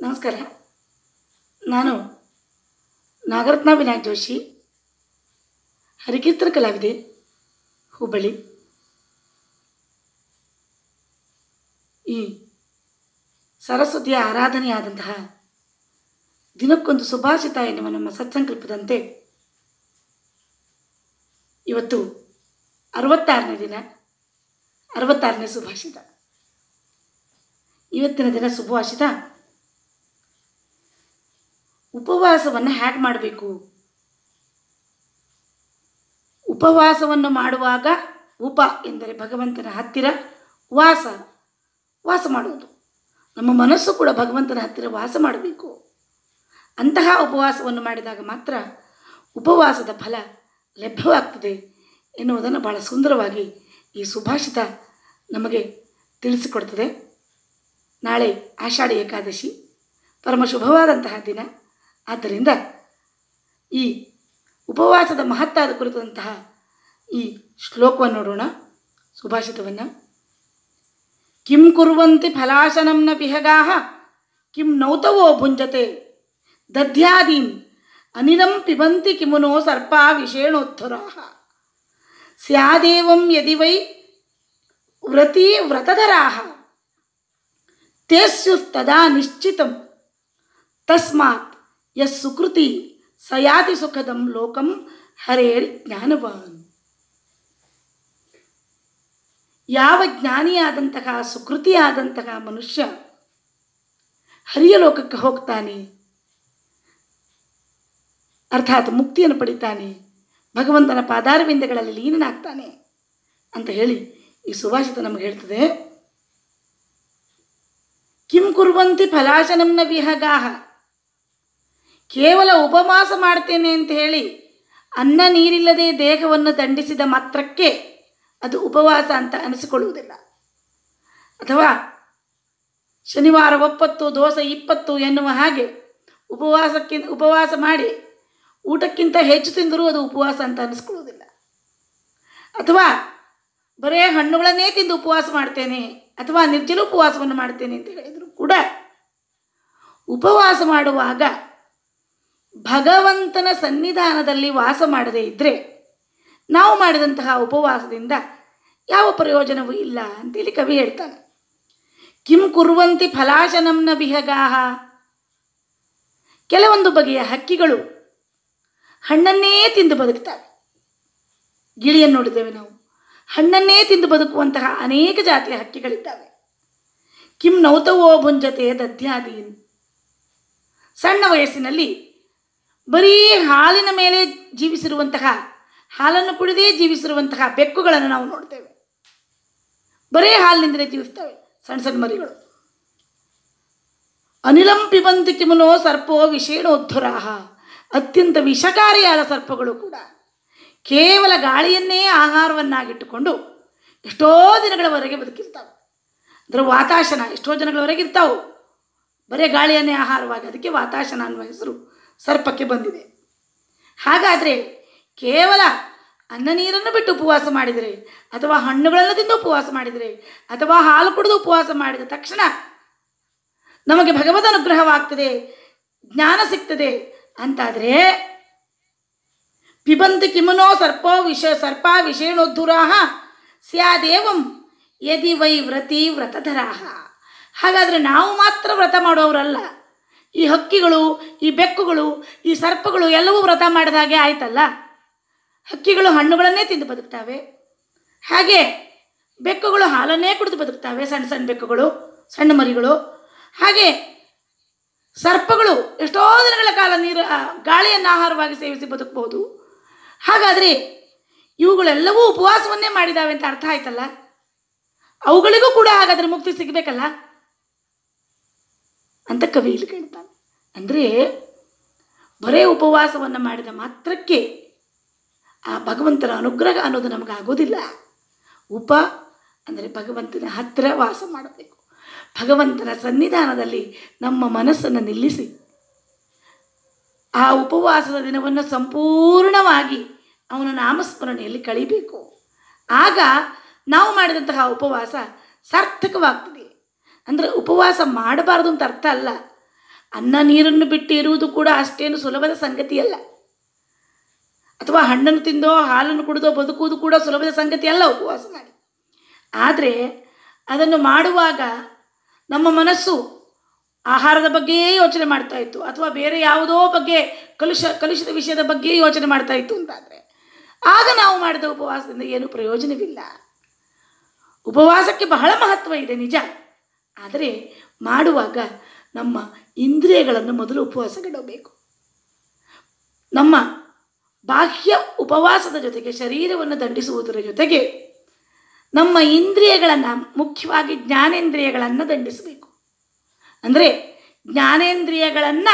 ನಮಸ್ಕಾರ ನಾನು ನಾಗರತ್ನ ವಿನಾಯಕ್ ಜೋಶಿ ಹರಿಕೀರ್ತನ ಕಲಾವಿದೆ ಹುಬ್ಬಳ್ಳಿ ಈ ಸರಸ್ವತಿಯ ಆರಾಧನೆಯಾದಂತಹ ದಿನಕ್ಕೊಂದು ಸುಭಾಷಿತ ಎನ್ನುವ ನಮ್ಮ ಸತ್ಸಂಕಲ್ಪದಂತೆ ಇವತ್ತು ಅರವತ್ತಾರನೇ ದಿನ ಅರವತ್ತಾರನೇ ಸುಭಾಷಿತ ಇವತ್ತಿನ ದಿನ ಸುಭಾಷಿತ ಉಪವಾಸವನ್ನು ಹ್ಯಾಕ್ ಮಾಡಬೇಕು ಉಪವಾಸವನ್ನು ಮಾಡುವಾಗ ಉಪ ಎಂದರೆ ಭಗವಂತನ ಹತ್ತಿರ ವಾಸ ವಾಸ ಮಾಡುವುದು ನಮ್ಮ ಮನಸ್ಸು ಕೂಡ ಭಗವಂತನ ಹತ್ತಿರ ವಾಸ ಮಾಡಬೇಕು ಅಂತಹ ಉಪವಾಸವನ್ನು ಮಾಡಿದಾಗ ಮಾತ್ರ ಉಪವಾಸದ ಫಲ ಲಭ್ಯವಾಗ್ತದೆ ಎನ್ನುವುದನ್ನು ಭಾಳ ಸುಂದರವಾಗಿ ಈ ಸುಭಾಷಿತ ನಮಗೆ ತಿಳಿಸಿಕೊಡ್ತದೆ ನಾಳೆ ಆಷಾಢಿ ಏಕಾದಶಿ ಪರಮ ಶುಭವಾದಂತಹ ದಿನ ಆದ್ದರಿಂದ ಈ ಉಪವಾಸದ ಮಹತ್ತಾದ ಕುರಿತಂತಹ ಈ ಶ್ಲೋಕವನ್ನು ನೋಡೋಣ ಸುಭಾಷಿತವನ್ನು ಕಿಂ ಕುರ್ವಂತಿ ಫಲಾಶನಂನ ವಿಹಗಾಹ ಕಿಂ ನೌತವೋ ಭುಂಜತೆ ದಧ್ಯಾದೀನ್ ಅನಿಲಂ ಪಿಬಂತಿ ಕಿಮುನೋ ಸರ್ಪ ವಿಷೇಣೋದ್ಧರಾ ಸ್ಯಾದೇವಂ ಯದಿ ವೈ ವ್ರತಿ ವ್ರತಧರಾಹ ತೇ ಸ್ಯುಸ್ತದಾ ನಿಶ್ಚಿತಂ ತಸ್ಮಾತ್ ಯಸ್ ಸುಕೃತಿ ಸಯಾತಿ ಸುಖದಂ ಲೋಕಂ ಹರೇರ್ ಜ್ಞಾನವಾನ್ ಯಾವ ಜ್ಞಾನಿಯಾದಂತಹ ಸುಕೃತಿಯಾದಂತಹ ಮನುಷ್ಯ ಹರಿಯ ಲೋಕಕ್ಕೆ ಹೋಗ್ತಾನೆ ಅರ್ಥಾತ್ ಮುಕ್ತಿಯನ್ನು ಪಡಿತಾನೆ ಭಗವಂತನ ಪಾದಾರವಿಂದಗಳಲ್ಲಿ ಲೀನನಾಗ್ತಾನೆ ಅಂತ ಹೇಳಿ ಈ ಸುಭಾಷಿತ ನಮಗೆ ಹೇಳ್ತದೆ ಕಿಂ ಕುರ್ವಂತಿ ಫಲಾಶನಂನ ವಿಹಗಾಹ ಕೇವಲ ಉಪವಾಸ ಮಾಡ್ತೇನೆ ಅಂತ ಹೇಳಿ ಅನ್ನ ನೀರಿಲ್ಲದೆ ದೇಹವನ್ನು ದಂಡಿಸಿದ ಮಾತ್ರಕ್ಕೆ ಅದು ಉಪವಾಸ ಅಂತ ಅನಿಸಿಕೊಳ್ಳುವುದಿಲ್ಲ ಅಥವಾ ಶನಿವಾರ ಒಪ್ಪತ್ತು ದೋಸೆ ಇಪ್ಪತ್ತು ಎನ್ನುವ ಹಾಗೆ ಉಪವಾಸಕ್ಕೆ ಉಪವಾಸ ಮಾಡಿ ಊಟಕ್ಕಿಂತ ಹೆಚ್ಚು ತಿಂದರೂ ಅದು ಉಪವಾಸ ಅಂತ ಅನಿಸ್ಕೊಳ್ಳೋದಿಲ್ಲ ಅಥವಾ ಬರೇ ಹಣ್ಣುಗಳನ್ನೇ ತಿಂದು ಉಪವಾಸ ಮಾಡ್ತೇನೆ ಅಥವಾ ನಿರ್ಜಲ ಉಪವಾಸವನ್ನು ಮಾಡ್ತೇನೆ ಅಂತ ಹೇಳಿದರು ಕೂಡ ಉಪವಾಸ ಮಾಡುವಾಗ ಭಗವಂತನ ಸನ್ನಿಧಾನದಲ್ಲಿ ವಾಸ ಮಾಡದೇ ಇದ್ದರೆ ನಾವು ಮಾಡಿದಂತಹ ಉಪವಾಸದಿಂದ ಯಾವ ಪ್ರಯೋಜನವೂ ಇಲ್ಲ ಅಂತೇಳಿ ಕವಿ ಹೇಳ್ತಾನೆ ಕಿಂ ಕುರ್ವಂತಿ ಫಲಾಶನಂನ ವಿಹಗಾಹ ಕೆಲವೊಂದು ಬಗೆಯ ಹಕ್ಕಿಗಳು ಹಣ್ಣನ್ನೇ ತಿಂದು ಬದುಕ್ತವೆ ಗಿಳಿಯನ್ನು ನೋಡಿದ್ದೇವೆ ನಾವು ಹಣ್ಣನ್ನೇ ತಿಂದು ಬದುಕುವಂತಹ ಅನೇಕ ಜಾತಿಯ ಹಕ್ಕಿಗಳಿದ್ದಾವೆ ಕಿಂ ನೌತವೋ ಭುಂಜತೆ ದಧ್ಯಾದೀನ್ ಸಣ್ಣ ವಯಸ್ಸಿನಲ್ಲಿ ಬರೀ ಹಾಲಿನ ಮೇಲೆ ಜೀವಿಸಿರುವಂತಹ ಹಾಲನ್ನು ಕುಡಿದೇ ಜೀವಿಸಿರುವಂತಹ ಬೆಕ್ಕುಗಳನ್ನು ನಾವು ನೋಡ್ತೇವೆ ಬರೀ ಹಾಲಿನಿಂದಲೇ ಜೀವಿಸ್ತವೆ ಸಣ್ಣ ಸಣ್ಣ ಮರಿಗಳು ಅನಿಲಂ ಪಿಬಂತಿ ಕಿಮುನೋ ಸರ್ಪೋ ವಿಷೇಣೋದ್ಧರಾಹ ಅತ್ಯಂತ ವಿಷಕಾರಿಯಾದ ಸರ್ಪಗಳು ಕೂಡ ಕೇವಲ ಗಾಳಿಯನ್ನೇ ಆಹಾರವನ್ನಾಗಿಟ್ಟುಕೊಂಡು ಎಷ್ಟೋ ದಿನಗಳವರೆಗೆ ಬದುಕಿರ್ತಾವೆ ಅದರ ವಾತಾಶನ ಎಷ್ಟೋ ಜನಗಳವರೆಗೆ ಇರ್ತಾವೆ ಬರೀ ಗಾಳಿಯನ್ನೇ ಆಹಾರವಾಗಿ ಅದಕ್ಕೆ ವಾತಾಶನ ಅನ್ನುವ ಹೆಸರು ಸರ್ಪಕ್ಕೆ ಬಂದಿದೆ ಹಾಗಾದರೆ ಕೇವಲ ಅನ್ನ ನೀರನ್ನು ಬಿಟ್ಟು ಉಪವಾಸ ಮಾಡಿದರೆ ಅಥವಾ ಹಣ್ಣುಗಳನ್ನು ತಿಂದು ಉಪವಾಸ ಮಾಡಿದರೆ ಅಥವಾ ಹಾಲು ಕುಡಿದು ಉಪವಾಸ ಮಾಡಿದ ತಕ್ಷಣ ನಮಗೆ ಭಗವದ್ ಅನುಗ್ರಹವಾಗ್ತದೆ ಜ್ಞಾನ ಸಿಗ್ತದೆ ಅಂತಾದರೆ ಪಿಬಂತಿ ಕಿಮುನೋ ಸರ್ಪೋ ವಿಷ ಸರ್ಪ ವಿಷೇಣೋದ್ಧುರಾಹ ಸ್ಯಾದೇವಂ ಯದಿ ವೈ ವ್ರತಿ ವ್ರತಧರಾಹ ಹಾಗಾದರೆ ನಾವು ಮಾತ್ರ ವ್ರತ ಮಾಡೋರಲ್ಲ ಈ ಹಕ್ಕಿಗಳು ಈ ಬೆಕ್ಕುಗಳು ಈ ಸರ್ಪಗಳು ಎಲ್ಲವೂ ವ್ರತ ಮಾಡಿದ ಹಾಗೆ ಆಯ್ತಲ್ಲ ಹಕ್ಕಿಗಳು ಹಣ್ಣುಗಳನ್ನೇ ತಿಂದು ಬದುಕ್ತವೆ ಹಾಗೆ ಬೆಕ್ಕುಗಳು ಹಾಲನ್ನೇ ಕುಡಿದು ಬದುಕ್ತವೆ ಸಣ್ಣ ಸಣ್ಣ ಬೆಕ್ಕುಗಳು ಸಣ್ಣ ಮರಿಗಳು ಹಾಗೆ ಸರ್ಪಗಳು ಎಷ್ಟೋ ದಿನಗಳ ಕಾಲ ನೀರು ಆ, ಗಾಳಿಯನ್ನು ಆಹಾರವಾಗಿ ಸೇವಿಸಿ ಬದುಕಬಹುದು ಹಾಗಾದರೆ ಇವುಗಳೆಲ್ಲವೂ ಉಪವಾಸವನ್ನೇ ಮಾಡಿದಾವೆ ಅಂತ ಅರ್ಥ ಆಯ್ತಲ್ಲ ಅವುಗಳಿಗೂ ಕೂಡ ಹಾಗಾದರೆ ಮುಕ್ತಿ ಸಿಗಬೇಕಲ್ಲ ಅಂತ ಕವಿ ಇಲ್ಲಿ ಕೇಳ್ತಾನೆ ಅಂದರೆ ಬರೇ ಉಪವಾಸವನ್ನು ಮಾಡಿದ ಮಾತ್ರಕ್ಕೆ ಆ ಭಗವಂತನ ಅನುಗ್ರಹ ಅನ್ನೋದು ನಮಗೆ ಆಗೋದಿಲ್ಲ ಉಪ ಅಂದರೆ ಭಗವಂತನ ಹತ್ತಿರ ವಾಸ ಮಾಡಬೇಕು ಭಗವಂತನ ಸನ್ನಿಧಾನದಲ್ಲಿ ನಮ್ಮ ಮನಸ್ಸನ್ನು ನಿಲ್ಲಿಸಿ ಆ ಉಪವಾಸದ ದಿನವನ್ನು ಸಂಪೂರ್ಣವಾಗಿ ಅವನ ನಾಮಸ್ಮರಣೆಯಲ್ಲಿ ಕಳಿಬೇಕು ಆಗ ನಾವು ಮಾಡಿದಂತಹ ಉಪವಾಸ ಸಾರ್ಥಕವಾಗ್ತದೆ ಅಂದರೆ ಉಪವಾಸ ಮಾಡಬಾರ್ದು ಅಂತ ಅರ್ಥ ಅಲ್ಲ ಅನ್ನ ನೀರನ್ನು ಬಿಟ್ಟು ಇರುವುದು ಕೂಡ ಅಷ್ಟೇನು ಸುಲಭದ ಸಂಗತಿಯಲ್ಲ ಅಥವಾ ಹಣ್ಣನ್ನು ತಿಂದೋ ಹಾಲನ್ನು ಕುಡಿದೋ ಬದುಕುವುದು ಕೂಡ ಸುಲಭದ ಸಂಗತಿ ಅಲ್ಲ ಉಪವಾಸ ಮಾಡಿ ಆದರೆ ಅದನ್ನು ಮಾಡುವಾಗ ನಮ್ಮ ಮನಸ್ಸು ಆಹಾರದ ಬಗ್ಗೆಯೇ ಯೋಚನೆ ಮಾಡ್ತಾ ಇತ್ತು ಅಥವಾ ಬೇರೆ ಯಾವುದೋ ಬಗ್ಗೆ ಕಲುಷ ಕಲುಷಿತ ವಿಷಯದ ಬಗ್ಗೆ ಯೋಚನೆ ಮಾಡ್ತಾ ಇತ್ತು ಅಂತಾದರೆ ಆಗ ನಾವು ಮಾಡಿದ ಉಪವಾಸದಿಂದ ಏನು ಪ್ರಯೋಜನವಿಲ್ಲ ಉಪವಾಸಕ್ಕೆ ಬಹಳ ಮಹತ್ವ ಇದೆ ನಿಜ ಆದರೆ ಮಾಡುವಾಗ ನಮ್ಮ ಇಂದ್ರಿಯಗಳನ್ನು ಮೊದಲು ಉಪವಾಸಗಿಡಬೇಕು ನಮ್ಮ ಬಾಹ್ಯ ಉಪವಾಸದ ಜೊತೆಗೆ ಶರೀರವನ್ನು ದಂಡಿಸುವುದರ ಜೊತೆಗೆ ನಮ್ಮ ಇಂದ್ರಿಯಗಳನ್ನು ಮುಖ್ಯವಾಗಿ ಜ್ಞಾನೇಂದ್ರಿಯಗಳನ್ನು ದಂಡಿಸಬೇಕು ಅಂದರೆ ಜ್ಞಾನೇಂದ್ರಿಯಗಳನ್ನು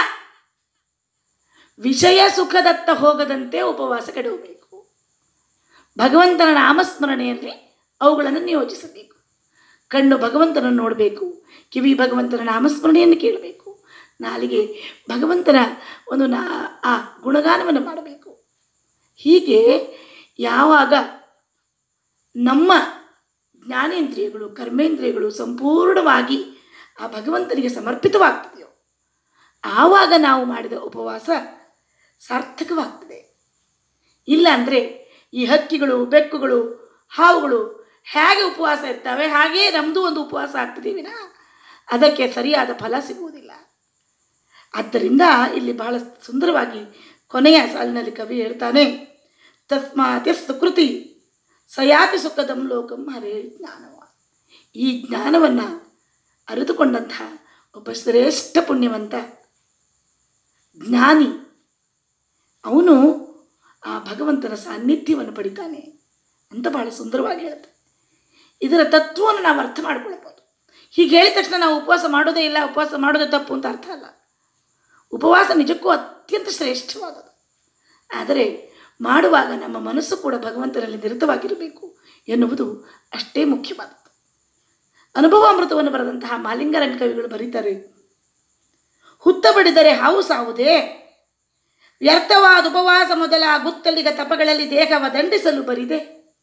ವಿಷಯ ಸುಖದತ್ತ ಹೋಗದಂತೆ ಉಪವಾಸ ಕೆಡವಬೇಕು ಭಗವಂತನ ನಾಮಸ್ಮರಣೆಯಲ್ಲಿ ಅವುಗಳನ್ನು ನಿಯೋಜಿಸಬೇಕು ಕಣ್ಣು ಭಗವಂತನನ್ನು ನೋಡಬೇಕು ಕಿವಿ ಭಗವಂತನ ನಾಮಸ್ಮರಣೆಯನ್ನು ಕೇಳಬೇಕು ನಾಲಿಗೆ ಭಗವಂತನ ಒಂದು ನಾ ಆ ಗುಣಗಾನವನ್ನು ಮಾಡಬೇಕು ಹೀಗೆ ಯಾವಾಗ ನಮ್ಮ ಜ್ಞಾನೇಂದ್ರಿಯಗಳು ಕರ್ಮೇಂದ್ರಿಯಗಳು ಸಂಪೂರ್ಣವಾಗಿ ಆ ಭಗವಂತನಿಗೆ ಸಮರ್ಪಿತವಾಗ್ತದೆಯೋ ಆವಾಗ ನಾವು ಮಾಡಿದ ಉಪವಾಸ ಸಾರ್ಥಕವಾಗ್ತದೆ ಇಲ್ಲ ಅಂದರೆ ಈ ಹಕ್ಕಿಗಳು ಬೆಕ್ಕುಗಳು ಹಾವುಗಳು ಹೇಗೆ ಉಪವಾಸ ಇರ್ತವೆ ಹಾಗೆಯೇ ನಮ್ಮದು ಒಂದು ಉಪವಾಸ ಆಗ್ತದೆ ವಿನ ಅದಕ್ಕೆ ಸರಿಯಾದ ಫಲ ಸಿಗುವುದಿಲ್ಲ ಆದ್ದರಿಂದ ಇಲ್ಲಿ ಬಹಳ ಸುಂದರವಾಗಿ ಕೊನೆಯ ಸಾಲಿನಲ್ಲಿ ಕವಿ ಹೇಳ್ತಾನೆ ತಸ್ಮಾತ್ ಸುಕೃತಿ ಸಯಾತಿ ಸುಖದಂ ಲೋಕಂ ಹರೇ ಜ್ಞಾನವ ಈ ಜ್ಞಾನವನ್ನು ಅರಿತುಕೊಂಡಂತಹ ಒಬ್ಬ ಶ್ರೇಷ್ಠ ಪುಣ್ಯವಂತ ಜ್ಞಾನಿ ಅವನು ಆ ಭಗವಂತನ ಸಾನ್ನಿಧ್ಯವನ್ನು ಪಡಿತಾನೆ ಅಂತ ಬಹಳ ಸುಂದರವಾಗಿ ಹೇಳುತ್ತೆ ಇದರ ತತ್ವವನ್ನು ನಾವು ಅರ್ಥ ಮಾಡ್ಕೊಳ್ಬೋದು ಹೀಗೆ ಹೇಳಿದ ತಕ್ಷಣ ನಾವು ಉಪವಾಸ ಮಾಡೋದೇ ಇಲ್ಲ ಉಪವಾಸ ಮಾಡೋದೇ ತಪ್ಪು ಅಂತ ಅರ್ಥ ಅಲ್ಲ ಉಪವಾಸ ನಿಜಕ್ಕೂ ಅತ್ಯಂತ ಶ್ರೇಷ್ಠವಾದದ್ದು ಆದರೆ ಮಾಡುವಾಗ ನಮ್ಮ ಮನಸ್ಸು ಕೂಡ ಭಗವಂತನಲ್ಲಿ ನಿರತವಾಗಿರಬೇಕು ಎನ್ನುವುದು ಅಷ್ಟೇ ಮುಖ್ಯವಾದದ್ದು ಅನುಭವಾಮೃತವನ್ನು ಬರೆದಂತಹ ಮಾಲಿಂಗರಂಗ ಕವಿಗಳು ಬರೀತಾರೆ ಹುತ್ತ ಬಡಿದರೆ ಹಾವು ಸಾವುದೇ ವ್ಯರ್ಥವಾದ ಉಪವಾಸ ಮೊದಲ ಗುತ್ತಲಿಗ ತಪಗಳಲ್ಲಿ ದೇಹವ ದಂಡಿಸಲು ಬರಿದೆ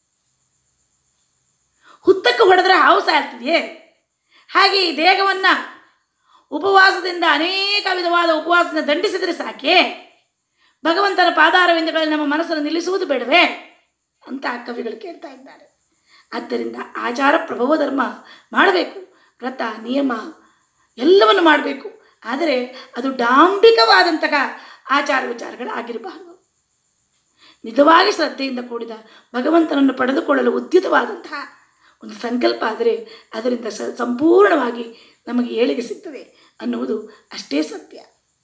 ಹುತ್ತಕ್ಕೆ ಹೊಡೆದ್ರೆ ಹಾವು ಸಾಯ್ತಿದೆಯೇ ಹಾಗೆ ಈ ದೇಹವನ್ನು ಉಪವಾಸದಿಂದ ಅನೇಕ ವಿಧವಾದ ಉಪವಾಸದಿಂದ ದಂಡಿಸಿದರೆ ಸಾಕೆ ಭಗವಂತನ ಪಾದಾರವಿಂದಗಳಲ್ಲಿ ನಮ್ಮ ಮನಸ್ಸನ್ನು ನಿಲ್ಲಿಸುವುದು ಬೇಡವೇ ಅಂತ ಆ ಕವಿಗಳು ಕೇಳ್ತಾ ಇದ್ದಾರೆ ಆದ್ದರಿಂದ ಆಚಾರ ಪ್ರಭವ ಧರ್ಮ ಮಾಡಬೇಕು ವ್ರತ ನಿಯಮ ಎಲ್ಲವನ್ನು ಮಾಡಬೇಕು ಆದರೆ ಅದು ಡಾಂಬಿಕವಾದಂತಹ ಆಚಾರ ವಿಚಾರಗಳಾಗಿರಬಾರದು ನಿಜವಾಗಿ ಶ್ರದ್ಧೆಯಿಂದ ಕೂಡಿದ ಭಗವಂತನನ್ನು ಪಡೆದುಕೊಳ್ಳಲು ಉದ್ಯುತವಾದಂತಹ ಒಂದು ಸಂಕಲ್ಪ ಆದರೆ ಅದರಿಂದ ಸ ಸಂಪೂರ್ಣವಾಗಿ ನಮಗೆ ಏಳಿಗೆ ಸಿಗ್ತದೆ ಅನ್ನುವುದು ಅಷ್ಟೇ ಸತ್ಯ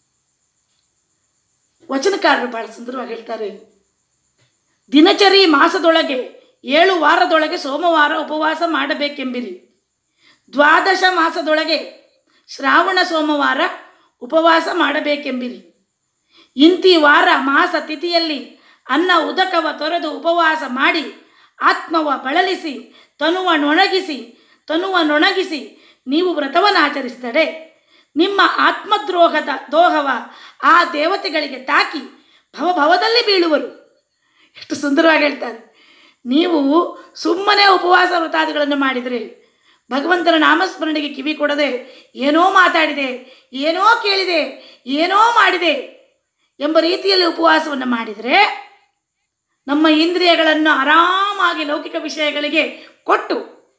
ವಚನಕಾರರು ಬಹಳ ಸುಂದರವಾಗಿ ಹೇಳ್ತಾರೆ ದಿನಚರಿ ಮಾಸದೊಳಗೆ ಏಳು ವಾರದೊಳಗೆ ಸೋಮವಾರ ಉಪವಾಸ ಮಾಡಬೇಕೆಂಬಿರಿ ದ್ವಾದಶ ಮಾಸದೊಳಗೆ ಶ್ರಾವಣ ಸೋಮವಾರ ಉಪವಾಸ ಮಾಡಬೇಕೆಂಬಿರಿ ಇಂತಿ ವಾರ ಮಾಸ ತಿಥಿಯಲ್ಲಿ ಅನ್ನ ಉದಕವ ತೊರೆದು ಉಪವಾಸ ಮಾಡಿ ಆತ್ಮವ ಬಳಲಿಸಿ ತನುವ ನೊಣಗಿಸಿ ತನುವ ನೊಣಗಿಸಿ ನೀವು ವ್ರತವನ್ನು ಆಚರಿಸಿದರೆ ನಿಮ್ಮ ಆತ್ಮದ್ರೋಹದ ದೋಹವ ಆ ದೇವತೆಗಳಿಗೆ ತಾಕಿ ಭವಭವದಲ್ಲಿ ಬೀಳುವರು ಎಷ್ಟು ಸುಂದರವಾಗಿ ಹೇಳ್ತಾರೆ ನೀವು ಸುಮ್ಮನೆ ಉಪವಾಸ ವ್ರತಾದಿಗಳನ್ನು ಮಾಡಿದರೆ ಭಗವಂತನ ನಾಮಸ್ಮರಣೆಗೆ ಕಿವಿ ಕೊಡದೆ ಏನೋ ಮಾತಾಡಿದೆ ಏನೋ ಕೇಳಿದೆ ಏನೋ ಮಾಡಿದೆ ಎಂಬ ರೀತಿಯಲ್ಲಿ ಉಪವಾಸವನ್ನು ಮಾಡಿದರೆ ನಮ್ಮ ಇಂದ್ರಿಯಗಳನ್ನು ಆರಾಮಾಗಿ ಲೌಕಿಕ ವಿಷಯಗಳಿಗೆ ಕೊಟ್ಟು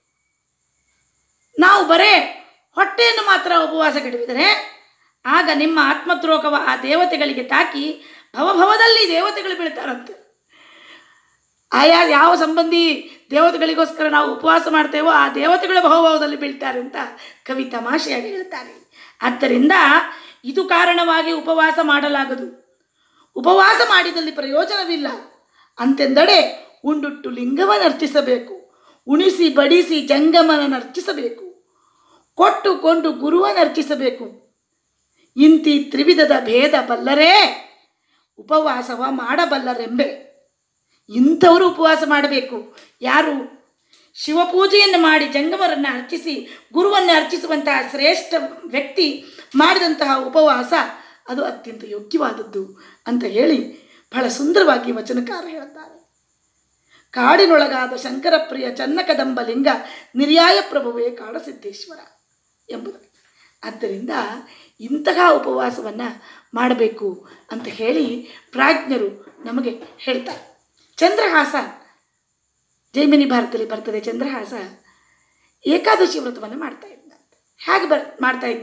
ನಾವು ಬರೇ ಹೊಟ್ಟೆಯನ್ನು ಮಾತ್ರ ಉಪವಾಸ ಕೆಡವಿದರೆ ಆಗ ನಿಮ್ಮ ಆತ್ಮದ್ರೋಹವ ಆ ದೇವತೆಗಳಿಗೆ ತಾಕಿ ಭವಭವದಲ್ಲಿ ದೇವತೆಗಳು ಬೀಳ್ತಾರಂತೆ ಆಯಾ ಯಾವ ಸಂಬಂಧಿ ದೇವತೆಗಳಿಗೋಸ್ಕರ ನಾವು ಉಪವಾಸ ಮಾಡ್ತೇವೋ ಆ ದೇವತೆಗಳ ಭವಭವದಲ್ಲಿ ಬೀಳ್ತಾರೆ ಅಂತ ಕವಿ ತಮಾಷೆಯಾಗಿ ಹೇಳ್ತಾರೆ ಆದ್ದರಿಂದ ಇದು ಕಾರಣವಾಗಿ ಉಪವಾಸ ಮಾಡಲಾಗದು ಉಪವಾಸ ಮಾಡಿದಲ್ಲಿ ಪ್ರಯೋಜನವಿಲ್ಲ ಅಂತೆಂದಡೆ ಉಂಡುಟ್ಟು ಲಿಂಗವನ್ನು ಅರ್ಚಿಸಬೇಕು ಉಣಿಸಿ ಬಡಿಸಿ ಜಂಗಮನನ್ನು ಅರ್ಚಿಸಬೇಕು ಕೊಟ್ಟು ಕೊಂಡು ಗುರುವನ್ನು ಅರ್ಚಿಸಬೇಕು ಇಂತಿ ತ್ರಿವಿಧದ ಭೇದ ಬಲ್ಲರೇ ಉಪವಾಸವ ಮಾಡಬಲ್ಲರೆಂಬೆ ಇಂಥವರು ಉಪವಾಸ ಮಾಡಬೇಕು ಯಾರು ಶಿವಪೂಜೆಯನ್ನು ಮಾಡಿ ಜಂಗಮರನ್ನು ಅರ್ಚಿಸಿ ಗುರುವನ್ನು ಅರ್ಚಿಸುವಂತಹ ಶ್ರೇಷ್ಠ ವ್ಯಕ್ತಿ ಮಾಡಿದಂತಹ ಉಪವಾಸ ಅದು ಅತ್ಯಂತ ಯೋಗ್ಯವಾದದ್ದು ಅಂತ ಹೇಳಿ ಬಹಳ ಸುಂದರವಾಗಿ ವಚನಕಾರ ಹೇಳ್ತಾರೆ ಕಾಡಿನೊಳಗಾದ ಶಂಕರಪ್ರಿಯ ಚನ್ನಕದಂಬ ಲಿಂಗ ನಿರ್ಯಾಯ ಪ್ರಭುವೇ ಕಾಡಸಿದ್ದೇಶ್ವರ ಎಂಬುದು ಆದ್ದರಿಂದ ಇಂತಹ ಉಪವಾಸವನ್ನು ಮಾಡಬೇಕು ಅಂತ ಹೇಳಿ ಪ್ರಾಜ್ಞರು ನಮಗೆ ಹೇಳ್ತಾರೆ ಚಂದ್ರಹಾಸ ಜೈಮಿನಿ ಭಾರತದಲ್ಲಿ ಬರ್ತದೆ ಚಂದ್ರಹಾಸ ಏಕಾದಶಿ ವ್ರತವನ್ನು ಮಾಡ್ತಾ ಇದ್ದ ಹೇಗೆ ಬರ್ ಮಾಡ್ತಾ ಇದ್ದ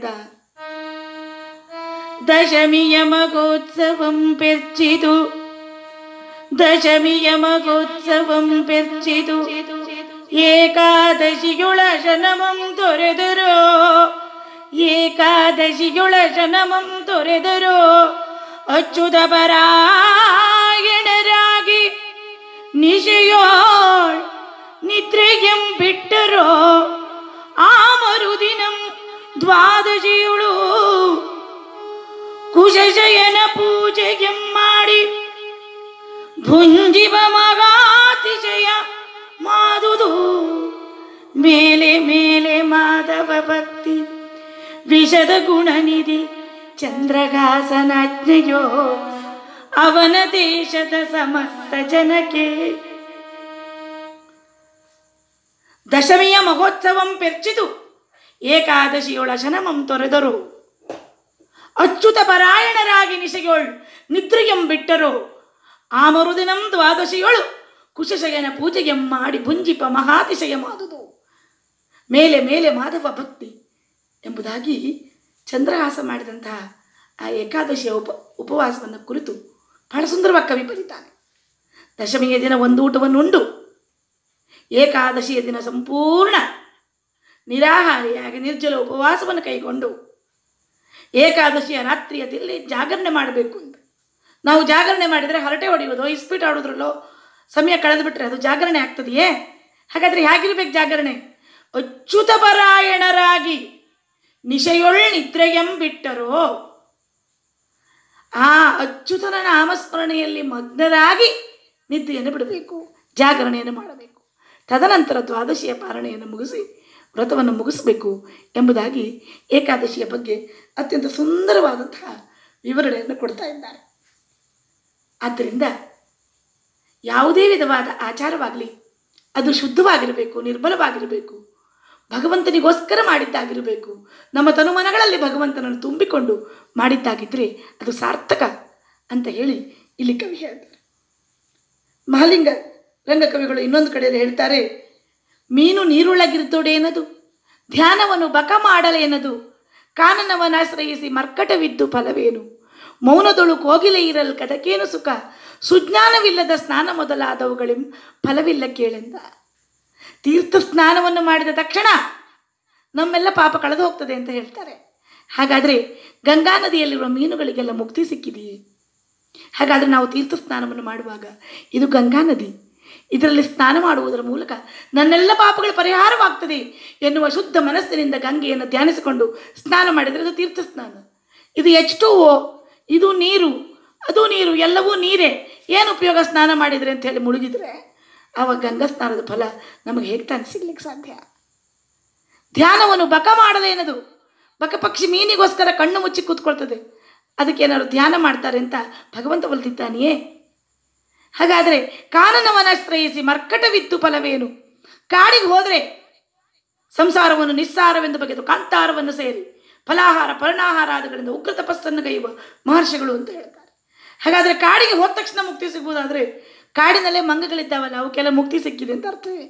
ದಶಮಿಯ ಮಗೋತ್ಸವಂ ಪೆರ್ಚಿದು ದಶಮಿಯ ಮಗೋತ್ಸವಂ ಪೆರ್ಚಿದು ಏಕಾದಶಿಯೊಳ ಶನಮಂ ತೊರೆದರು ಏಕಾದಶಿಯೊಳ ಶನಮಂ ತೊರೆದರು ಅಚ್ಚುತ ಪರಾಯಣರಾಗಿ ನಿಶೆಯೋಳ್ ನಿದ್ರೆಯಂ ಬಿಟ್ಟರೋ ಆ ಮರುದಿನಂ ದ್ವಾದಶಿಯುಳು ಕುಶಶಯನ ಪೂಜೆಯಂ ಮಾಡಿ ಭುಂಜಿವ ಮಗಾತಿಶಯ ಮಾದುದು ಮೇಲೆ ಮೇಲೆ ಮಾಧವ ಭಕ್ತಿ ವಿಷದ ಗುಣನಿಧಿ ಚಂದ್ರಘಾಸನಾಜ್ಞೆಯೋ ಅವನ ದೇಶದ ಸಮಸ್ತ ಜನಕ್ಕೆ ದಶಮಿಯ ಮಹೋತ್ಸವಂ ಪೆರ್ಚಿದು ಏಕಾದಶಿಯೊಳ ಶನಮಂ ತೊರೆದರು ಅಚ್ಯುತ ಪರಾಯಣರಾಗಿ ನಿಶೆಯೋಳ್ ನಿದ್ರೆಯಂ ಬಿಟ್ಟರು ಆ ಮರುದಿನಂ ದ್ವಾದಶಿಯೊಳು ಕುಶಶಯನ ಪೂಜೆಯಂ ಮಾಡಿ ಭುಂಜಿಪ ಮಹಾತಿಶಯ ಮಾದುದು ಮೇಲೆ ಮೇಲೆ ಮಾಧವ ಭಕ್ತಿ ಎಂಬುದಾಗಿ ಚಂದ್ರಹಾಸ ಮಾಡಿದಂತಹ ಆ ಏಕಾದಶಿಯ ಉಪ ಉಪವಾಸವನ್ನು ಕುರಿತು ಬಹಳ ಸುಂದರವಾಗಿ ಕವಿ ಬರೀತಾನೆ ದಶಮಿಯ ದಿನ ಒಂದು ಊಟವನ್ನು ಉಂಡು ಏಕಾದಶಿಯ ದಿನ ಸಂಪೂರ್ಣ ನಿರಾಹಾರಿಯಾಗಿ ನಿರ್ಜಲ ಉಪವಾಸವನ್ನು ಕೈಗೊಂಡು ಏಕಾದಶಿಯ ರಾತ್ರಿಯ ತಿಲ್ಲಿ ಜಾಗರಣೆ ಮಾಡಬೇಕು ಅಂತ ನಾವು ಜಾಗರಣೆ ಮಾಡಿದರೆ ಹರಟೆ ಹೊಡೆಯೋದು ಇಸ್ಪೀಟ್ ಆಡೋದ್ರಲ್ಲೋ ಸಮಯ ಕಳೆದು ಬಿಟ್ಟರೆ ಅದು ಜಾಗರಣೆ ಆಗ್ತದೆಯೇ ಹಾಗಾದರೆ ಹೇಗಿರ್ಬೇಕು ಜಾಗರಣೆ ಅಚ್ಯುತ ಪರಾಯಣರಾಗಿ ನಿಶೆಯೊಳ್ ನಿದ್ರೆಯಂ ಬಿಟ್ಟರೋ ಆ ಅಚ್ಯುತನ ನಾಮಸ್ಮರಣೆಯಲ್ಲಿ ಮಗ್ನರಾಗಿ ನಿದ್ದೆಯನ್ನು ಬಿಡಬೇಕು ಜಾಗರಣೆಯನ್ನು ಮಾಡಬೇಕು ತದನಂತರ ದ್ವಾದಶಿಯ ಪಾರಣೆಯನ್ನು ಮುಗಿಸಿ ವ್ರತವನ್ನು ಮುಗಿಸಬೇಕು ಎಂಬುದಾಗಿ ಏಕಾದಶಿಯ ಬಗ್ಗೆ ಅತ್ಯಂತ ಸುಂದರವಾದಂತಹ ವಿವರಣೆಯನ್ನು ಕೊಡ್ತಾ ಇದ್ದಾರೆ ಆದ್ದರಿಂದ ಯಾವುದೇ ವಿಧವಾದ ಆಚಾರವಾಗಲಿ ಅದು ಶುದ್ಧವಾಗಿರಬೇಕು ನಿರ್ಮಲವಾಗಿರಬೇಕು ಭಗವಂತನಿಗೋಸ್ಕರ ಮಾಡಿದ್ದಾಗಿರಬೇಕು ನಮ್ಮ ತನುಮನಗಳಲ್ಲಿ ಭಗವಂತನನ್ನು ತುಂಬಿಕೊಂಡು ಮಾಡಿದ್ದಾಗಿದ್ದರೆ ಅದು ಸಾರ್ಥಕ ಅಂತ ಹೇಳಿ ಇಲ್ಲಿ ಕವಿ ಹೇಳ್ತಾರೆ ಮಹಾಲಿಂಗ ರಂಗಕವಿಗಳು ಇನ್ನೊಂದು ಕಡೆಯಲ್ಲಿ ಹೇಳ್ತಾರೆ ಮೀನು ನೀರುಳಗಿರ್ತೊಡೇನದು ಧ್ಯಾನವನ್ನು ಬಕ ಮಾಡಲೇನದು ಕಾನನವನಾಶ್ರಯಿಸಿ ಮರ್ಕಟವಿದ್ದು ಫಲವೇನು ಮೌನದೊಳು ಕೋಗಿಲೆ ಇರಲ್ ಕದಕೇನು ಸುಖ ಸುಜ್ಞಾನವಿಲ್ಲದ ಸ್ನಾನ ಮೊದಲಾದವುಗಳಿಂ ಫಲವಿಲ್ಲ ಕೇಳೆಂದ ತೀರ್ಥ ಸ್ನಾನವನ್ನು ಮಾಡಿದ ತಕ್ಷಣ ನಮ್ಮೆಲ್ಲ ಪಾಪ ಕಳೆದು ಹೋಗ್ತದೆ ಅಂತ ಹೇಳ್ತಾರೆ ಹಾಗಾದರೆ ಗಂಗಾ ನದಿಯಲ್ಲಿರುವ ಮೀನುಗಳಿಗೆಲ್ಲ ಮುಕ್ತಿ ಸಿಕ್ಕಿದೆಯೇ ಹಾಗಾದರೆ ನಾವು ತೀರ್ಥ ಸ್ನಾನವನ್ನು ಮಾಡುವಾಗ ಇದು ಗಂಗಾ ನದಿ ಇದರಲ್ಲಿ ಸ್ನಾನ ಮಾಡುವುದರ ಮೂಲಕ ನನ್ನೆಲ್ಲ ಪಾಪಗಳ ಪರಿಹಾರವಾಗ್ತದೆ ಎನ್ನುವ ಶುದ್ಧ ಮನಸ್ಸಿನಿಂದ ಗಂಗೆಯನ್ನು ಧ್ಯಾನಿಸಿಕೊಂಡು ಸ್ನಾನ ಮಾಡಿದರೆ ಅದು ತೀರ್ಥ ಸ್ನಾನ ಇದು ಎಚ್ ಟು ಓ ಇದು ನೀರು ಅದು ನೀರು ಎಲ್ಲವೂ ನೀರೇ ಏನು ಉಪಯೋಗ ಸ್ನಾನ ಮಾಡಿದರೆ ಅಂತ ಹೇಳಿ ಮುಳುಗಿದ್ರೆ ಆವಾಗ ಗಂಗಾ ಸ್ನಾನದ ಫಲ ನಮಗೆ ಹೇಗೆ ತಾನೆ ಸಿಗ್ಲಿಕ್ಕೆ ಸಾಧ್ಯ ಧ್ಯಾನವನ್ನು ಬಕ ಮಾಡಲೇನದು ಬಕ ಪಕ್ಷಿ ಮೀನಿಗೋಸ್ಕರ ಕಣ್ಣು ಮುಚ್ಚಿ ಕೂತ್ಕೊಳ್ತದೆ ಅದಕ್ಕೆ ಏನಾದ್ರು ಧ್ಯಾನ ಮಾಡ್ತಾರೆ ಅಂತ ಭಗವಂತ ಬಲ್ತಿದ್ದಾನೆಯೇ ಹಾಗಾದರೆ ಕಾನನವನಾಶ್ರಯಿಸಿ ಮರ್ಕಟವಿತ್ತು ಫಲವೇನು ಕಾಡಿಗೆ ಹೋದರೆ ಸಂಸಾರವನ್ನು ನಿಸ್ಸಾರವೆಂದು ಬಗೆದು ಕಾಂತಾರವನ್ನು ಸೇರಿ ಫಲಾಹಾರ ಪರ್ಣಾಹಾರಾದಿಗಳಿಂದ ಉಗ್ರ ತಪಸ್ಸನ್ನು ಕೈಯುವ ಮಹರ್ಷಿಗಳು ಅಂತ ಹೇಳ್ತಾರೆ ಹಾಗಾದರೆ ಕಾಡಿಗೆ ಹೋದ ತಕ್ಷಣ ಮುಕ್ತಿ ಸಿಗ್ಬೋದಾದರೆ ಕಾಡಿನಲ್ಲೇ ಮಂಗಗಳಿದ್ದಾವಲ್ಲ ಅವಕ್ಕೆಲ್ಲ ಮುಕ್ತಿ ಸಿಕ್ಕಿದೆ ಅಂತ ಅರ್ಥವೇ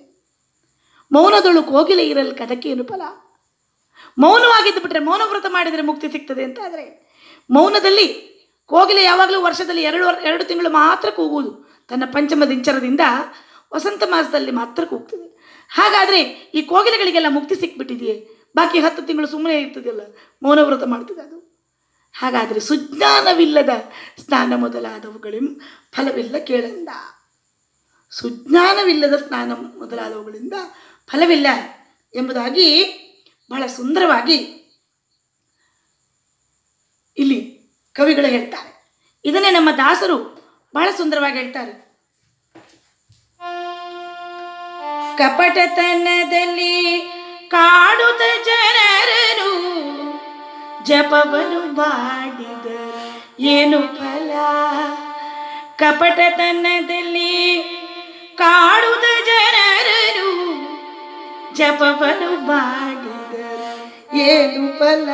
ಮೌನದೊಳು ಕೋಗಿಲೆ ಇರಲ್ ಕದಕೇನು ಫಲ ಮೌನವಾಗಿದ್ದು ಬಿಟ್ಟರೆ ಮೌನ ವ್ರತ ಮಾಡಿದರೆ ಮುಕ್ತಿ ಸಿಗ್ತದೆ ಅಂತ ಆದರೆ ಮೌನದಲ್ಲಿ ಕೋಗಿಲೆ ಯಾವಾಗಲೂ ವರ್ಷದಲ್ಲಿ ಎರಡು ವರ್- ಎರಡು ತಿಂಗಳು ಮಾತ್ರ ಕೂಗುವುದು ತನ್ನ ಪಂಚಮ ದಿಂಚರದಿಂದ ವಸಂತ ಮಾಸದಲ್ಲಿ ಮಾತ್ರ ಕೂಗ್ತದೆ ಹಾಗಾದರೆ ಈ ಕೋಗಿಲೆಗಳಿಗೆಲ್ಲ ಮುಕ್ತಿ ಸಿಕ್ಬಿಟ್ಟಿದೆಯೇ ಬಾಕಿ ಹತ್ತು ತಿಂಗಳು ಸುಮ್ಮನೆ ಇರ್ತದೆಯಲ್ಲ ಮೌನ ವ್ರತ ಮಾಡ್ತದೆ ಅದು ಹಾಗಾದರೆ ಸುಜ್ಞಾನವಿಲ್ಲದ ಸ್ನಾನ ಮೊದಲಾದವುಗಳಿಂ ಫಲವಿಲ್ಲ ಕೇಳೆಂದ ಸುಜ್ಞಾನವಿಲ್ಲದ ಸ್ನಾನ ಮೊದಲಾದವುಗಳಿಂದ ಫಲವಿಲ್ಲ ಎಂಬುದಾಗಿ ಬಹಳ ಸುಂದರವಾಗಿ ಇಲ್ಲಿ ಕವಿಗಳು ಹೇಳ್ತಾರೆ ಇದನ್ನೇ ನಮ್ಮ ದಾಸರು ಬಹಳ ಸುಂದರವಾಗಿ ಹೇಳ್ತಾರೆ ಕಪಟತನದಲ್ಲಿ ಕಾಡುತ್ತ ಜನರನು ಜಪವನ್ನು ಮಾಡಿದ ಏನು ಫಲ ಕಪಟತನದಲ್ಲಿ ಕಾಡುತ್ತ ಜನರನು ಜಪವನ್ನು ಮಾಡಿದ ಏನು ಫಲ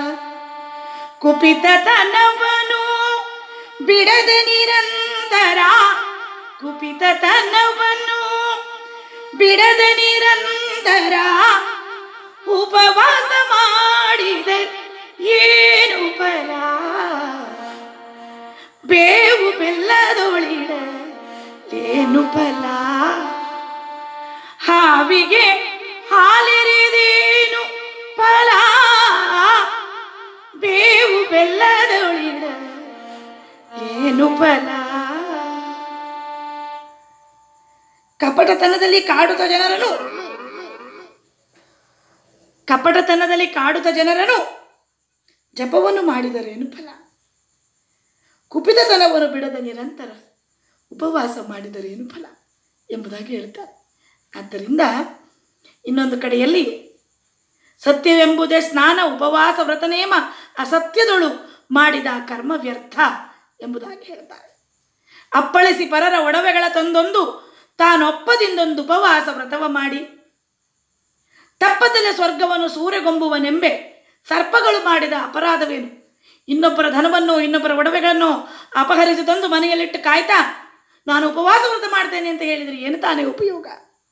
ಕುಪಿತತನವನು ಬಿಡದೆ ನಿರಂತರ ಕುಪಿತತನವನು ಬಿಡದೆ ನಿರಂತರ ಉಪವಾಸ ಮಾಡಿದೆ ಏನು ಫಲ ಬೇವು ಬೆಲ್ಲದೊಳಿಡ ಏನು ಫಲ ಹಾವಿಗೆ ಹಾಲೆರೆದೇನು ಫಲ ಬೇವು ಬೆಲ್ಲದೊಳಿಡ ಏನು ಫಲ ಕಪಟತನದಲ್ಲಿ ಕಾಡುತ್ತ ಜನರನ್ನು ಕಪಟತನದಲ್ಲಿ ಕಾಡುತ್ತ ಜನರನ್ನು ಜಪವನ್ನು ಮಾಡಿದರೇನು ಫಲ ಕುಪಿತತನವನ್ನು ಬಿಡದ ನಿರಂತರ ಉಪವಾಸ ಮಾಡಿದರೇನು ಫಲ ಎಂಬುದಾಗಿ ಹೇಳ್ತಾರೆ ಆದ್ದರಿಂದ ಇನ್ನೊಂದು ಕಡೆಯಲ್ಲಿ ಸತ್ಯವೆಂಬುದೇ ಸ್ನಾನ ಉಪವಾಸ ವ್ರತನೇಮ ಅಸತ್ಯದೊಳು ಮಾಡಿದ ಕರ್ಮ ವ್ಯರ್ಥ ಎಂಬುದಾಗಿ ಹೇಳ್ತಾರೆ ಅಪ್ಪಳಿಸಿ ಪರರ ಒಡವೆಗಳ ತಂದೊಂದು ತಾನೊಪ್ಪದಿಂದೊಂದು ಉಪವಾಸ ವ್ರತವ ಮಾಡಿ ತಪ್ಪದಲ್ಲೇ ಸ್ವರ್ಗವನ್ನು ಸೂರೆಗೊಂಬುವನೆಂಬೆ ಸರ್ಪಗಳು ಮಾಡಿದ ಅಪರಾಧವೇನು ಇನ್ನೊಬ್ಬರ ಧನವನ್ನು ಇನ್ನೊಬ್ಬರ ಒಡವೆಗಳನ್ನು ಅಪಹರಿಸಿ ತಂದು ಮನೆಯಲ್ಲಿಟ್ಟು ಕಾಯ್ತಾ ನಾನು ಉಪವಾಸ ವ್ರತ ಮಾಡ್ತೇನೆ ಅಂತ ಹೇಳಿದರೆ ಏನು ತಾನೇ ಉಪಯೋಗ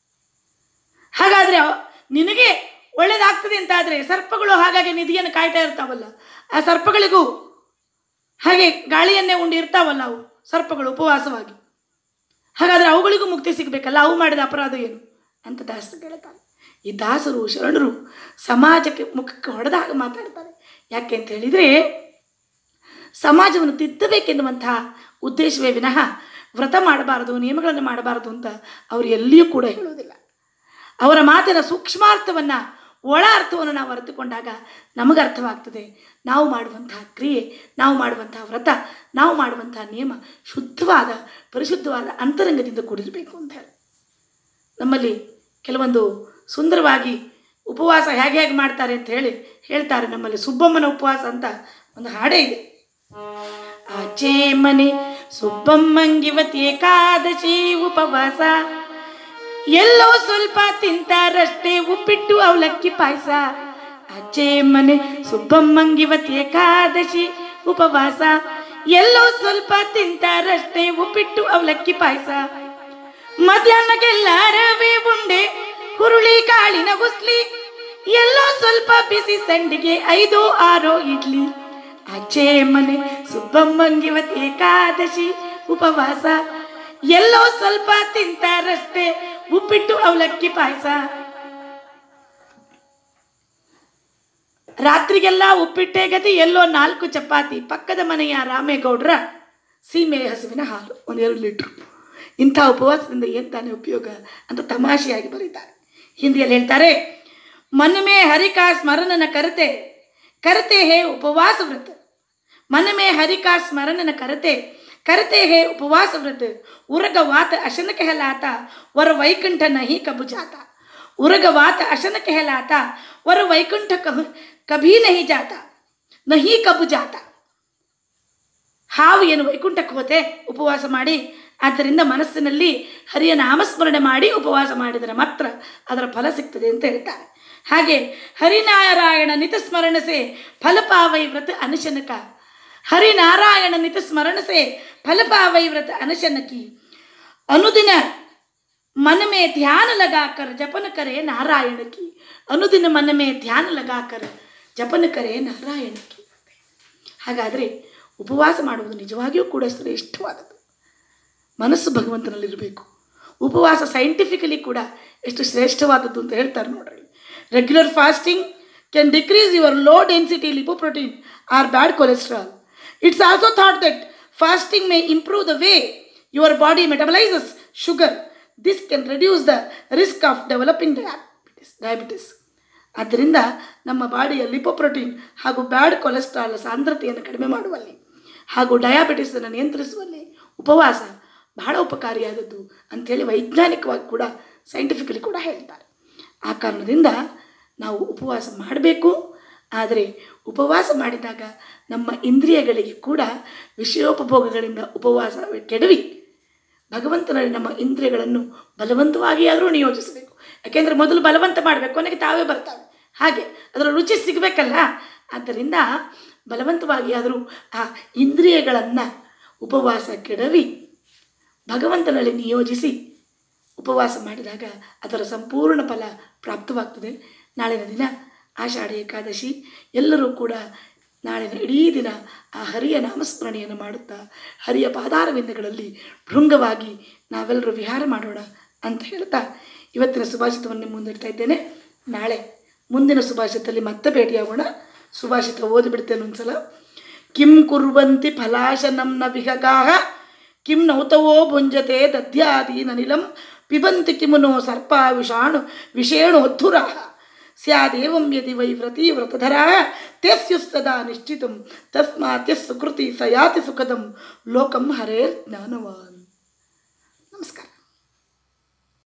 ಹಾಗಾದರೆ ಅವ- ನಿನಗೆ ಒಳ್ಳೇದಾಗ್ತದೆ ಅಂತಾದರೆ ಸರ್ಪಗಳು ಹಾಗಾಗಿ ನಿಧಿಯನ್ನು ಕಾಯ್ತಾ ಇರ್ತಾವಲ್ಲ ಆ ಸರ್ಪಗಳಿಗೂ ಹಾಗೆ ಗಾಳಿಯನ್ನೇ ಉಂಡು ಇರ್ತಾವಲ್ಲ ಅವು ಸರ್ಪಗಳು ಉಪವಾಸವಾಗಿ ಹಾಗಾದರೆ ಅವುಗಳಿಗೂ ಮುಕ್ತಿ ಸಿಗಬೇಕಲ್ಲ ಅವು ಮಾಡಿದ ಅಪರಾಧ ಏನು ಅಂತ ದಾಸರು ಕೇಳ್ತಾರೆ ಈ ದಾಸರು ಶರಣರು ಸಮಾಜಕ್ಕೆ ಮುಖಕ್ಕೆ ಹೊಡೆದ ಹಾಗೆ ಮಾತಾಡ್ತಾರೆ ಯಾಕೆ ಅಂತ ಹೇಳಿದರೆ ಸಮಾಜವನ್ನು ತಿದ್ದಬೇಕೆನ್ನುವಂತಹ ಉದ್ದೇಶವೇ ವಿನಃ ವ್ರತ ಮಾಡಬಾರದು ನಿಯಮಗಳನ್ನು ಮಾಡಬಾರದು ಅಂತ ಅವರು ಎಲ್ಲಿಯೂ ಕೂಡ ಹೇಳುವುದಿಲ್ಲ ಅವರ ಮಾತಿನ ಸೂಕ್ಷ್ಮಾರ್ಥವನ್ನು ಒಳ ಅರ್ಥವನ್ನು ನಾವು ಅರಿತುಕೊಂಡಾಗ ನಮಗೆ ಅರ್ಥವಾಗ್ತದೆ ನಾವು ಮಾಡುವಂತಹ ಕ್ರಿಯೆ ನಾವು ಮಾಡುವಂತಹ ವ್ರತ ನಾವು ಮಾಡುವಂತಹ ನಿಯಮ ಶುದ್ಧವಾದ ಪರಿಶುದ್ಧವಾದ ಅಂತರಂಗದಿಂದ ಕೂಡಿರಬೇಕು ಅಂತ ಹೇಳಿ ನಮ್ಮಲ್ಲಿ ಕೆಲವೊಂದು ಸುಂದರವಾಗಿ ಉಪವಾಸ ಹೇಗೆ ಹೇಗೆ ಮಾಡ್ತಾರೆ ಅಂತ ಹೇಳಿ ಹೇಳ್ತಾರೆ ನಮ್ಮಲ್ಲಿ ಸುಬ್ಬಮ್ಮನ ಉಪವಾಸ ಅಂತ ಒಂದು ಹಾಡೇ ಇದೆ ಆಚೆ ಮನೆ ಸುಬ್ಬಮ್ಮಂಗಿವತಿ ಏಕಾದಶಿ ಉಪವಾಸ ಎಲ್ಲೋ ಸ್ವಲ್ಪ ತಿಂತಾರಷ್ಟೇ ಉಪ್ಪಿಟ್ಟು ಅವಲಕ್ಕಿ ಪಾಯಸ ಆಚೆ ಮನೆ ಸುಬ್ಬಮ್ಮಂಗಿವತಿ ಏಕಾದಶಿ ಉಪವಾಸ ಎಲ್ಲೋ ಸ್ವಲ್ಪ ತಿಂತಾರಷ್ಟೇ ಉಪ್ಪಿಟ್ಟು ಅವಲಕ್ಕಿ ಪಾಯಸ ಮಧ್ಯಾಹ್ನಕ್ಕೆಲ್ಲಾರವೇ ಉಂಡೆ ಹುರುಳಿ ಕಾಳಿನ ಗುಸ್ಲಿ ಎಲ್ಲೋ ಸ್ವಲ್ಪ ಬಿಸಿ ಸಂಡಿಗೆ ಐದು ಆರೋ ಇಡ್ಲಿ ಆಚೆ ಮನೆ ಸುಬ್ಬಮ್ಮಂಗಿವತ್ ಏಕಾದಶಿ ಉಪವಾಸ ಎಲ್ಲೋ ಸ್ವಲ್ಪ ತಿಂತಾರಷ್ಟೇ ಉಪ್ಪಿಟ್ಟು ಅವಲಕ್ಕಿ ಪಾಯಸ ರಾತ್ರಿಗೆಲ್ಲ ಉಪ್ಪಿಟ್ಟೆ ಗತಿ ಎಲ್ಲೋ ನಾಲ್ಕು ಚಪಾತಿ ಪಕ್ಕದ ಮನೆಯ ರಾಮೇಗೌಡರ ಸೀಮೆ ಹಸುವಿನ ಹಾಲು ಒಂದು ಎರಡು ಲೀಟ್ರು ಇಂಥ ಉಪವಾಸದಿಂದ ಏನು ತಾನೇ ಉಪಯೋಗ ಅಂತ ತಮಾಷೆಯಾಗಿ ಬರೀತಾರೆ ಹಿಂದಿಯಲ್ಲಿ ಹೇಳ್ತಾರೆ मन में हरि का स्मरण न करते करते हैं उपवास व्रत मन में हरि का स्मरण न करते करते हैं उपवास व्रत उर्गवात अशन कहलाता वर वैकुंठ नहीं कब जाता उर्गवात अशन कहलाता वर वैकुंठ कब कभी नहीं जाता नहीं कब जाता ಹಾವು ಏನು ವೈಕುಂಠಕ್ಕೆ ಹೋತೆ ಉಪವಾಸ ಮಾಡಿ ಆದ್ದರಿಂದ ಮನಸ್ಸಿನಲ್ಲಿ ಹರಿಯ ನಾಮಸ್ಮರಣೆ ಮಾಡಿ ಉಪವಾಸ ಮಾಡಿದರೆ ಮಾತ್ರ ಅದರ ಫಲ ಸಿಗ್ತದೆ ಅಂತ ಹೇಳ್ತಾರೆ ಹಾಗೆ ಹರಿನಾರಾಯಣ ನಿತ ಸ್ಮರಣಸೆ ಫಲಪಾವೈ ವ್ರತ ಅನುಶನಕ ಹರಿನಾರಾಯಣ ನಿತ ಸ್ಮರಣಸೆ ಫಲಪಾವೈ ವ್ರತ ಅನುಶನಕಿ अनुदिन मन में ध्यान लगाकर जपन करे नारायण की अनुदिन मन में ध्यान लगाकर ಜಪನ ಕರೆ ನಾರಾಯಣ ಕಿ ಹಾಗಾದರೆ ಉಪವಾಸ ಮಾಡುವುದು ನಿಜವಾಗಿಯೂ ಕೂಡ ಶ್ರೇಷ್ಠವಾದದ್ದು ಮನಸ್ಸು ಭಗವಂತನಲ್ಲಿರಬೇಕು ಉಪವಾಸ ಸೈಂಟಿಫಿಕಲಿ ಕೂಡ ಎಷ್ಟು ಶ್ರೇಷ್ಠವಾದದ್ದು ಅಂತ ಹೇಳ್ತಾರೆ ನೋಡ್ರಿ regular fasting can decrease your low density lipoprotein or bad cholesterol it's also thought that fasting may improve the way your body metabolises sugar this can reduce the risk of developing diabetes diabetes ಆದ್ದರಿಂದ ನಮ್ಮ ಬಾಡಿಯ lipoprotein ಹಾಗೂ bad cholesterol ಸಾಂದ್ರತೆಯನ್ನು ಕಡಿಮೆ ಮಾಡುವಲ್ಲಿ ಹಾಗೂ ಡಯಾಬಿಟಿಸನ್ನು ನಿಯಂತ್ರಿಸುವಲ್ಲಿ ಉಪವಾಸ ಬಹಳ ಉಪಕಾರಿಯಾದದ್ದು ಅಂಥೇಳಿ ವೈಜ್ಞಾನಿಕವಾಗಿ ಕೂಡ ಸೈಂಟಿಫಿಕಲಿ ಕೂಡ ಹೇಳ್ತಾರೆ ಆ ಕಾರಣದಿಂದ ನಾವು ಉಪವಾಸ ಮಾಡಬೇಕು ಆದರೆ ಉಪವಾಸ ಮಾಡಿದಾಗ ನಮ್ಮ ಇಂದ್ರಿಯಗಳಿಗೆ ಕೂಡ ವಿಷಯೋಪಭೋಗಗಳಿಂದ ಉಪವಾಸ ಕೆಡವಿ ಭಗವಂತನಲ್ಲಿ ನಮ್ಮ ಇಂದ್ರಿಯಗಳನ್ನು ಬಲವಂತವಾಗಿ ಆದರೂ ನಿಯೋಜಿಸಬೇಕು ಯಾಕೆಂದರೆ ಮೊದಲು ಬಲವಂತ ಮಾಡಬೇಕು ಕೊನೆಗೆ ತಾವೇ ಬರ್ತಾವೆ ಹಾಗೆ ಅದರ ರುಚಿ ಸಿಗಬೇಕಲ್ಲ ಆದ್ದರಿಂದ ಬಲವಂತವಾಗಿ ಆದರೂ ಆ ಇಂದ್ರಿಯಗಳನ್ನು ಉಪವಾಸ ಕೆಡವಿ ಭಗವಂತನಲ್ಲಿ ನಿಯೋಜಿಸಿ ಉಪವಾಸ ಮಾಡಿದಾಗ ಅದರ ಸಂಪೂರ್ಣ ಫಲ ಪ್ರಾಪ್ತವಾಗ್ತದೆ ನಾಳಿನ ದಿನ ಆಷಾಢ ಏಕಾದಶಿ ಎಲ್ಲರೂ ಕೂಡ ನಾಳಿನ ಇಡೀ ದಿನ ಆ ಹರಿಯ ನಾಮಸ್ಮರಣೆಯನ್ನು ಮಾಡುತ್ತಾ ಹರಿಯ ಪಾದಾರವಿಂದಗಳಲ್ಲಿ ಭೃಂಗವಾಗಿ ನಾವೆಲ್ಲರೂ ವಿಹಾರ ಮಾಡೋಣ ಅಂತ ಹೇಳ್ತಾ ಇವತ್ತಿನ ಸುಭಾಷಿತವನ್ನು ಮುಂದಿಡ್ತಾ ಇದ್ದೇನೆ ನಾಳೆ ಮುಂದಿನ ಸುಭಾಷಿತದಲ್ಲಿ ಮತ್ತೆ ಭೇಟಿಯಾಗೋಣ ಸುಭಾಷಿತ ಓದಿಬಿಡ್ತೇನೆ ಒಂದ್ಸಲ ಕಿಂ ಕುರ್ವಂತಿ ಫಲಾಶನಂ ನ ವಿಹಗಾಹ ಕಿಂ ನೌತವೋ ಭುಂಜತೆ ದದ್ಯಾದೀನನಿಲಂ ಪಿಬಂತಿ ಕಿಮುನೋ ಸರ್ಪ ವಿಷಾಣು ವಿಷೇಣೋದ್ಧುರ ಸ್ಯಾದೇವಂ ಯದಿ ವೈ ವ್ರತಿ ವ್ರತಧರಾ ತೆಸ್ಯುಸ್ತದಾ ನಿಶ್ಚಿತಂ ತಸ್ಮಾತ್ ಯಸ್ಸು ಕೃತಿ ಸ ಯಾತಿ ಸುಖದಂ ಲೋಕಂ ಹರೇರ್ ಜ್ಞಾನವಾನ್ ನಮಸ್ಕಾರ